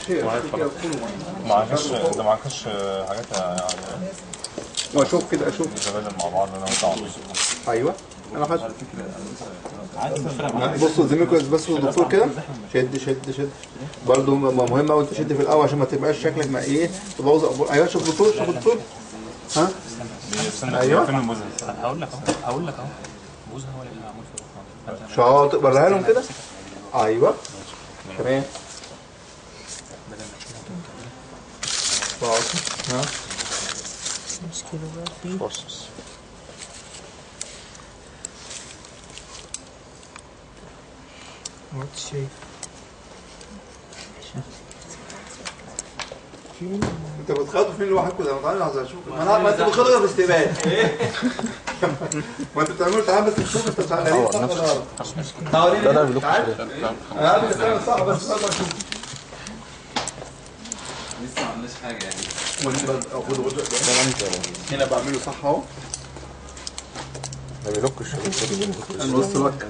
شيء واحد كده خلاص. كله معكش ده معكش حاجات يعني واشوف كده اشوف نتبادل مع بعض انا وانت عمرو ايوه انا حاطط بصوا زي ما كويس بس الدكتور كده شد شد شد برضه م- مهم قوي انت تشد في الاول عشان ما تبقاش شكلك ما ايه تبوظ أبو- ايوه شوف الدكتور شوف الدكتور ها أيوة. فين الموزة هقول لك اهو هقول لك اهو بوزها هو اللي معمول في الرقم شاطر وريها لهم كده ايوه تمام شاطر ها مشكلة بقى في بص وات شايف انت بتخاطب فين لوحدكم ده انا عايز اشوف ما انا ما انت بتخاطب في استقبال ما انت بتعملوا تعال بس تشوف انت شغالين صح ولا غلط تعالوا لا لا بلوك انا عارف الكلام صح بس ما بشوف لسه ما عملناش حاجه يعني خد خد هنا بعمله صح اهو ما بيلوكش انا بص لك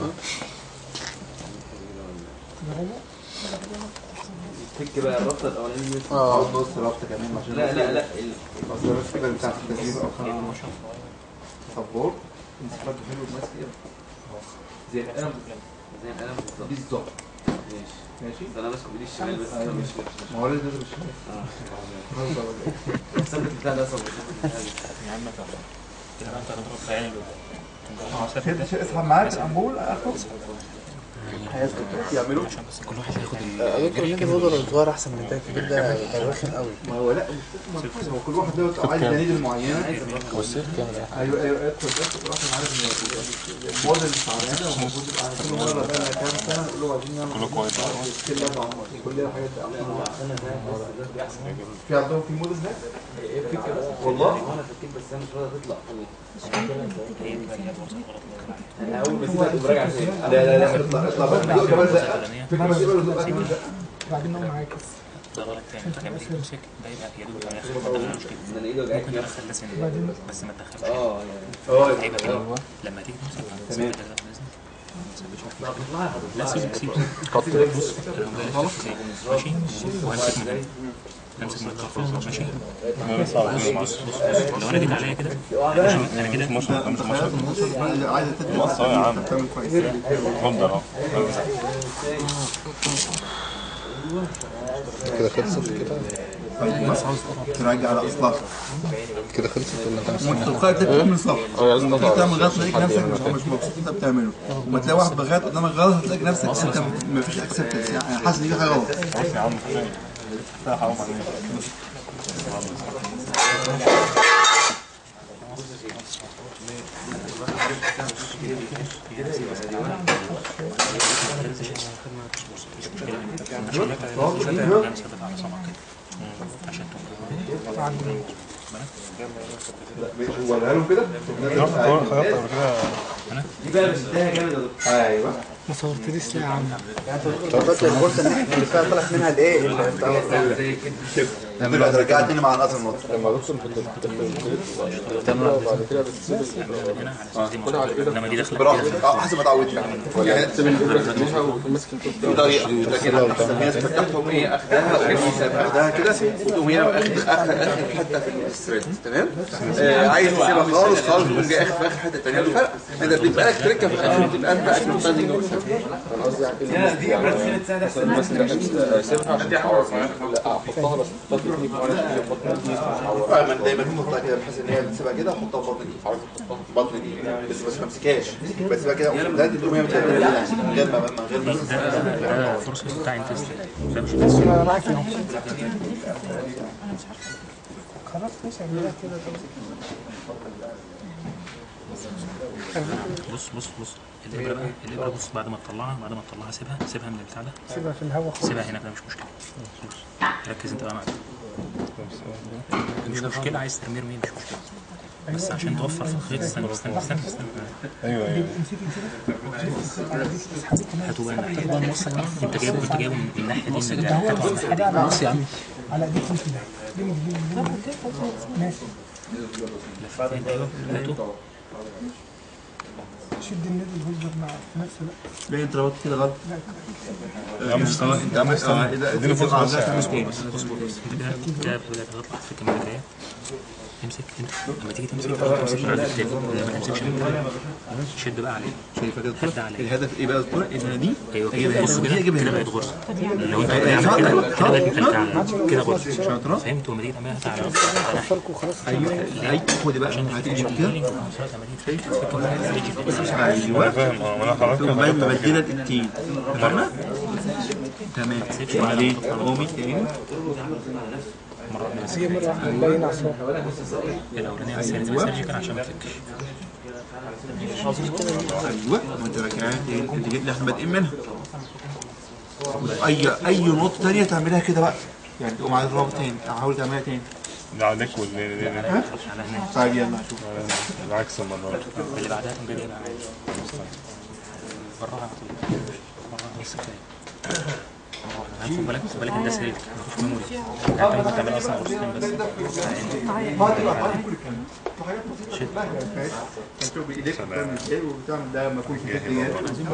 فك بقى الربطه الاولانيه اه نص ربط كمان عشان لا لا لا ال- اصل بس كده بتاعت التسجيل او خلاص سبورت امسك برضه حلو ماسك ايه زي القلم زي القلم بالظبط بالظبط ماشي ماشي ده انا ماسكه بايدي الشمال بس أيوة. مش ما هو لازم مش ثبت البتاع ده ثبت البتاع ده يا عم كده كده بقى انت هتضرب في عيني شد شد اسحب معاك الامبول اخد يعملوا عشان بس كل واحد ياخد دكتور النادي الوضع الصغير احسن من ده الكبير ده هيبقى رخم قوي ما هو لا مش هو كل واحد دوت عايز دليل معينه والسيف كامل ايوه ايوه ادخل ادخل عشان عارف ان الموديل تعبانه ومفروض يبقى على كل مره بقى لها كام سنه يقول له عايزين نعمل كله كويس كل ده كل ده حاجات في عندهم في موديل ده والله وانا فكيت بس انا مش راضي تطلع انا اول ما سيبها تقوم راجع تاني لا لا لا اطلع اطلع بقى كمان زقه فكره سيبها له زقه كمان زقه بعدين هو معاكس ده غلط تاني انت كمان تمسك ده يبقى يا دوب ياخد ده مش كده انا ايدي وجعتني ممكن تدخل ده سن بس ما تدخلش اه يعني اه هيبقى كده لما تيجي تمسك تمام لا سيب سيب خط بص ماشي وهمسك من امسك من الطرف ماشي بس على كل بص بص لو انا جيت عليا كده انا كده مش مش مش عايزه تدي مصر يا عم تعمل كويس اتفضل اهو كده خلصت كده ترجع على اصلها كده خلصت ولا انت وانت تلقائي تعمل صح اه لازم نقطع تعمل غلط تلاقيك نفسك مش مش مبسوط انت بتعمله وما تلاقي واحد بغلط قدامك غلط هتلاقي نفسك انت ما فيش اكسبتنس يعني حاسس ان في حاجه غلط بص يا عم كفايه كفايه حرام عليك ولا له كده خيطت قبل كده دي بقى بشدها جامد يا دكتور ايوه ما صورتليش ليه يا عم فاكر البورصه اللي فيها طلعت منها الايه زي كده دلوقتي رجعت تاني مع القطر النص لما بص كنت بتعمل بعد كده بتسيب انما دي داخله براحتك اه حسب ما اتعودت يعني تسيب الفكره تديها ماسك دي طريقه لكن احسن في ناس بتفتحهم ايه اخدها وهي اخدها كده وتقوم هي اخد اخر اخر حته في الثريد تمام آه عايز تسيبها خالص خالص وتقوم جاي اخد في اخر حته الثانيه الفرق انت بيبقى لك تركه في الاخر بتبقى انت بقى تنتظم دي ابراهيم فين تساعد احسن سيبها عشان تعور لا احطها بس تحط في دايما دايما تحطها كده بحيث ان هي تسيبها كده وحطها في بطن ايدي عاوز تحطها في بطن ايدي بس بس ما امسكهاش بس بقى كده ده تقوم هي متقدمه كده من غير ما من غير ما ده فرصه بتاع انتست ده مش بس خلاص مش هعملها كده بص بص بص الابره بقى الابره بص بعد ما تطلعها بعد ما تطلعها سيبها سيبها من البتاع ده سيبها في الهواء خالص سيبها هنا كده مش مشكله بص ركز انت بقى معايا مش مشكله عايز ترمي رمي مش مشكله بس عشان توفر في الخيط استنى استنى استنى استنى ايوه ايوه هاتوا بقى هاتوا بقى الموصل ده انت جايبه انت جايبه من الناحيه دي من الناحيه هاتوا على الناحيه دي بص يا عم على ايديكم كده دي من دي من دي ماشي لفتين ايوه هاتوا شد النادي الهولدر مع في نفس الوقت ليه انت ربطت كده غلط لا مش اه انت عملت اه اذا اديني فرصة بس يا اصبر بس اصبر بس انت كده كده بدات تطلع في الكاميرا الجايه امسك انت لما تيجي تمسك تمسك الراجل التاني ما تمسكش من كده شد بقى عليه شايفه كده هد عليه الهدف ايه بقى الكرة ان انا دي ايوه اجيبها كده بص بص دي كده اجيبها كده هنا بقت غرزه لو انت بتعمل كده كده بقت مكلكعه كده غرزه شاطرة فهمت ولما تيجي تعملها على فرقه خلاص ايوه ايوه خدي بقى هتمشي كده انا ايوه فاهم اه ما انا حضرتك تقوم بقى حضرتك قبل مبدله كده. التين اتفقنا؟ تمام وبعدين قومي تاني هي مره واحده باين عصام الاولانيه بس هي لازم سيرجيكال عشان ما تفكش ايوه ما انت ركعات اللي جيت لي احنا بادئين منها اي اي نقطه تانيه تعملها كده بقى يعني تقوم عايز الرابط تاني حاول تعملها تاني ده عليك والليل ليل على هناك طيب يلا شوف العكس المرة دي اللي بعدها تقوم جاي بقى عادي بالراحه على طول بالراحه بس كفايه بالراحة. خد بالك خد بالك ان ده سرير مفيش ميموري يعني انت ممكن تعمل اصلا غرفتين بس شوف بايديك بتعمل ازاي وبتعمل ده لما يكون في تحليات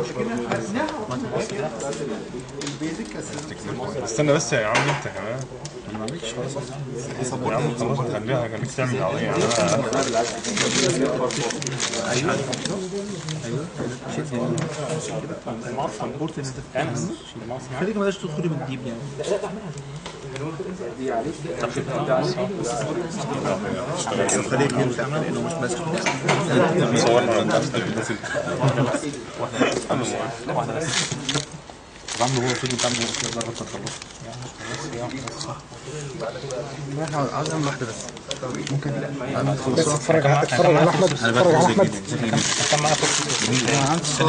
البيزك استنى بس يا عم انت كمان يا عم خلاص خليها خليك تعمل عليا يعني انا خليك ما تقدرش تدخلي من الديب يعني خليك انت تعمل لانه مش ماسك صورنا من نفس الناس بعمل هو فيديو بتعمل هو فيديو ضربة تخلص عاوز اعمل واحده بس ممكن بس اتفرج على اتفرج على احمد اتفرج على احمد كان معايا فرصة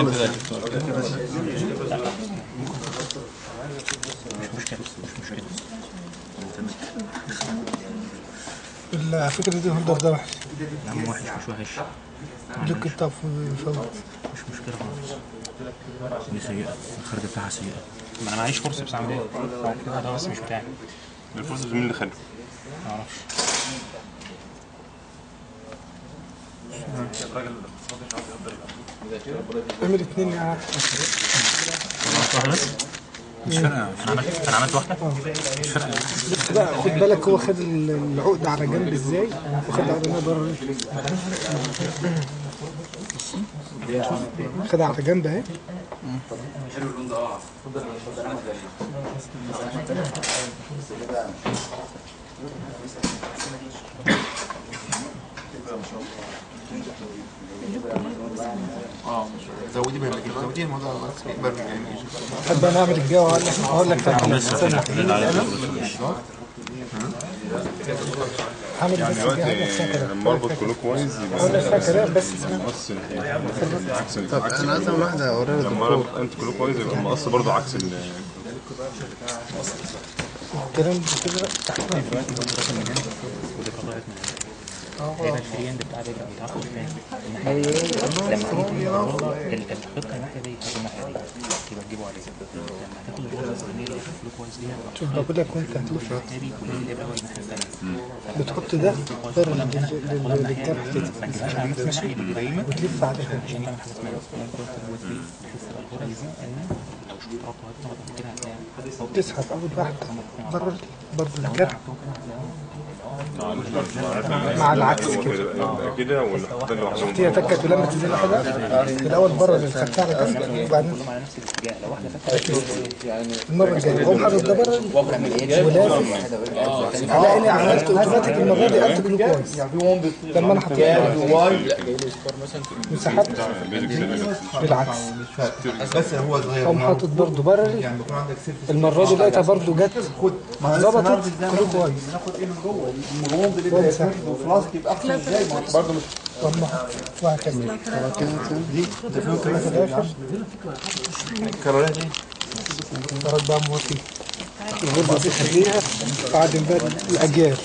الفكره دي الهولدر ده وحش يا عم وحش مش وحش لوك بتاع فوت مش مشكلة خالص دي سيئة الخارجة بتاعها سيئة ما انا معيش فرصة بس اعمل ايه؟ هو كده ده بس مش بتاعي الفرصة مين اللي خده؟ ما اعرفش اعمل اتنين يا واحدة بس مش فارقة انا عملت انا عملت واحدة مش فارقة لا خد بالك هو خد العقد على جنب ازاي وخد على بره خد على جنب اهي زودي بقى زودي الموضوع بقى يعني تحب انا اعمل الجو هقول لك تعمل استنى. هعمل يعني بس الجو دلوقتي هقول لك فيها كلام. لما اربط كلوك وايز هقول لك فيها يبقى كلام بس اسمع مقص عكس طب عكس انا عايز اعمل واحده اوريها لما للدكتور اربط انت كلوك وايز يبقى المقص برضه عكس ال الكلام ده كده هيبقى الفري اند بتاع الرجل بتاعته فين؟ الناحية دي لما تيجي تيجي اللي كانت تحط الناحية دي تحط الناحية دي يبقى تجيبه عليه لما تاخد الجملة الأولانية اللي في الفلو كويس دي شوف بقول لك وانت هتلف الناحية دي كل اللي بقى الناحية الثانية بتحط ده بره لل- لل- للجرح كده ما تجيبهاش على نفس الناحية القايمة وتلف عليها عشان تعمل حاجة اسمها بشوف بقى الغرز لو شفت خطوة كده هتلاقي تسحب اول واحده بره بره الجرح مع العكس كده يبقى كده والحته اللي لوحدهم هي تكت ولما تنزل واحده الاول بره اللي خدتها على جنب وبعدين كلهم على نفس الاتجاه لو واحدة فتحت المره الجايه اقوم حاطط ده بره ولازم هلاقيني عملت اوتوماتيك المره دي قلت كله كويس لما انا حطيت وسحبت بالعكس بس هو صغير اقوم حاطط برضه بره يعني بيكون عندك سيف المره دي لقيتها برضه جت ما ظبطت كله كويس ناخد ايه من جوه من جوه اللي وامسح وفلاسك يبقى احسن ازاي ما انت برضه مش طلعها وهكذا دي ده فيهم كمان في الاخر كررها تاني خرج بقى موطي الغربة دي خليها بعد بقى الأجيال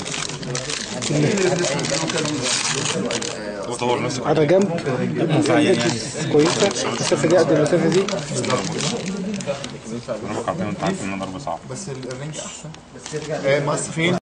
وطور نفسك على جنب كويسة المسافة دي قد المسافة دي ضربك عارفين انت عارف ان انا ضرب صعب بس الرينج احسن بس ترجع مصر فين